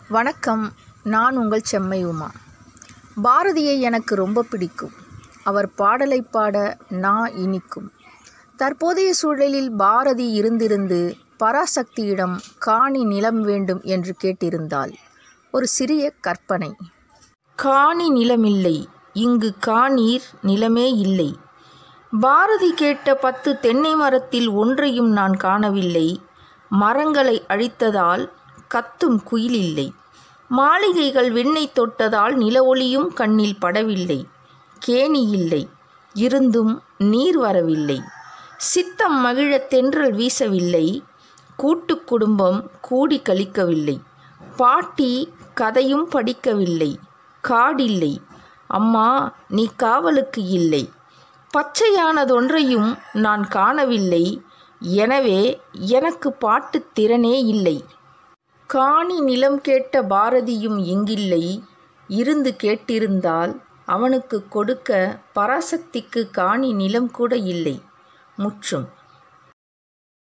வணக்கம் நான் உங்கள் செம்மை உமா பாரதியை எனக்கு ரொம்ப பிடிக்கும் அவர் பாடலை பாட நான் இனிக்கும் தற்போதைய சூழலில் பாரதி இருந்திருந்து பராசக்தியிடம் காணி நிலம் வேண்டும் என்று கேட்டிருந்தால் ஒரு சிறிய கற்பனை காணி நிலமில்லை இங்கு காணீர் நிலமே இல்லை பாரதி கேட்ட பத்து தென்னை மரத்தில் ஒன்றையும் நான் காணவில்லை மரங்களை அழித்ததால் கத்தும் குயில் இல்லை மாளிகைகள் விண்ணை தொட்டதால் நில ஒளியும் கண்ணில் படவில்லை கேணி இல்லை இருந்தும் நீர் வரவில்லை சித்தம் மகிழத் தென்றல் வீசவில்லை கூட்டு குடும்பம் கூடி கழிக்கவில்லை பாட்டி கதையும் படிக்கவில்லை காடில்லை அம்மா நீ காவலுக்கு இல்லை பச்சையானதொன்றையும் நான் காணவில்லை எனவே எனக்கு பாட்டுத் திறனே இல்லை காணி நிலம் கேட்ட பாரதியும் இங்கில்லை இருந்து கேட்டிருந்தால் அவனுக்கு கொடுக்க பராசக்திக்கு காணி நிலம் கூட இல்லை முற்றும்